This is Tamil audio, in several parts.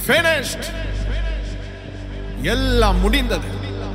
finished எல்லாம் முடிந்தது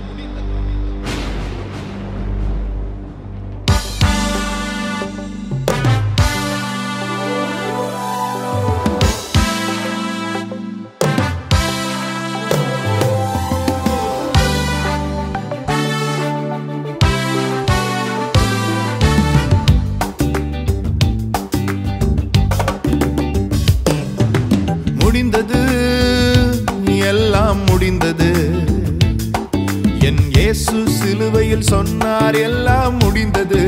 முடிந்தது எல்லாம் முடிந்தது என் இயேசு சிலுவையில் சொன்னார் எல்லாம் முடிந்தது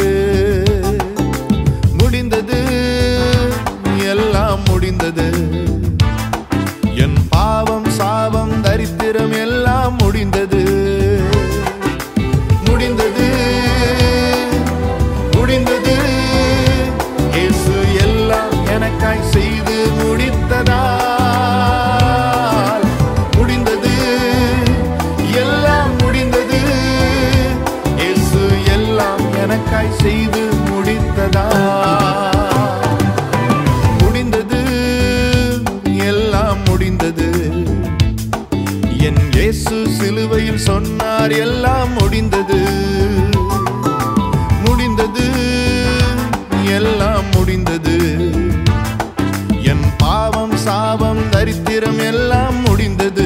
முடிந்தது எல்லாம் முடிந்தது என் பாவம் சாபம் தரித்திரம் எல்லாம் முடிந்தது முடிந்தது முடிந்தது இயேசு எல்லாம் எனக்காய் செய்து முடித்ததால் முடிந்தது எல்லாம் முடிந்தது இயேசு எல்லாம் எனக்காய் செய்து முடித்ததால் முடிந்தது எல்லாம் முடிந்தது என் இயேசு சிலுவையில் சொன்னார் எல்லாம் முடிந்தது முடிந்தது எல்லாம் முடிந்தது என் பாவம் சாபம் தரித்திரம் எல்லாம் முடிந்தது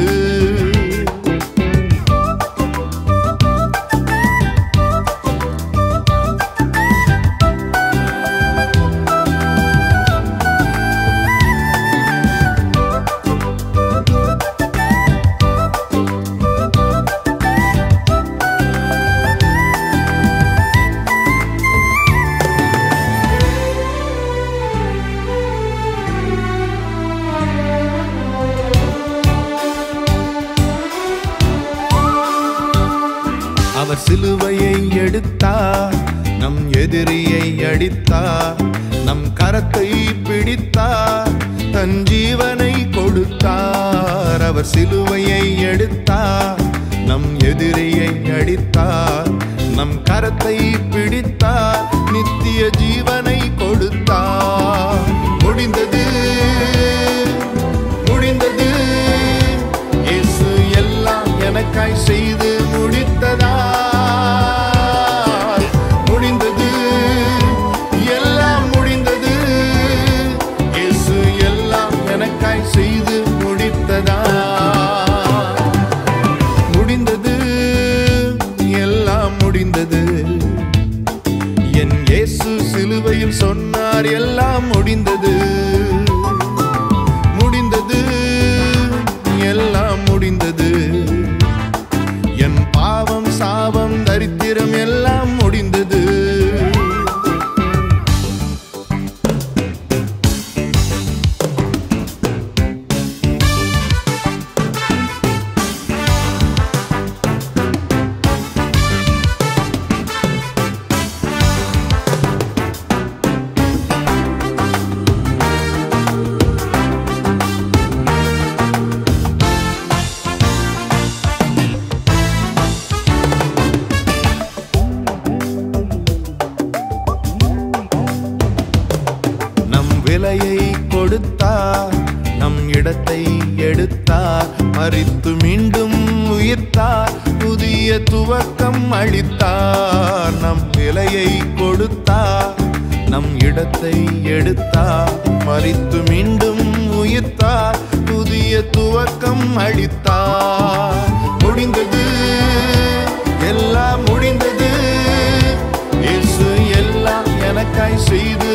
அவர் சிலுவையை எடுத்தார் நம் எதிரியை அடித்தார் நம் கரத்தை பிடித்தார் தன் ஜீவனை கொடுத்தார் அவர் சிலுவையை எடுத்தார் நம் எதிரியை அடித்தார் நம் கரத்தை பிடித்தார் நித்திய ஜீவனை கொடுத்தார் முடிந்தது முடிந்தது இயேசு எல்லாம் எனக்காய் செய்து முடித்ததால் முடிந்தது எல்லாம் முடிந்தது இயேசு எல்லாம் எனக்காய் செய்து முடித்ததால் முடிந்தது எல்லாம் முடிந்தது என் இயேசு சிலுவையில் சொன்னார் எல்லாம் முடிந்தது முடிந்தது எல்லாம் முடிந்தது என் பாவம் சாபம் தரித்திரம் எல்லாம் முடிந்தது நம் விலையை கொடுத்தார் நம் இடத்தை எடுத்தார் மறித்து மீண்டும் உயிர்த்தார் புதிய துவக்கம் அளித்தார் நம் விலையை கொடுத்தார் நம் இடத்தை எடுத்தார் மறித்து மீண்டும் உயிர்த்தார் புதிய துவக்கம் அளித்தார் முடிந்தது எல்லாம் முடிந்தது இயேசு எல்லாம் எனக்காய் செய்து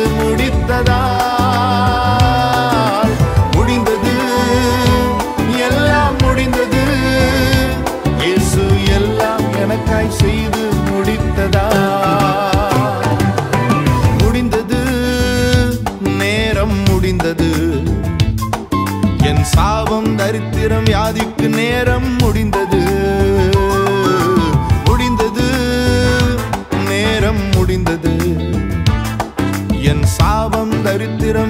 முடித்ததால் முடிந்தது எல்லாம் முடிந்தது இயேசு எல்லாம் எனக்காய் செய்து முடித்ததால் முடிந்தது நேரம் முடிந்தது என் சாபம் தரித்திரம் வியாதிக்கு நேரம் முடிந்தது முடிந்தது நேரம் முடிந்தது என் சாபம் தரித்திரம்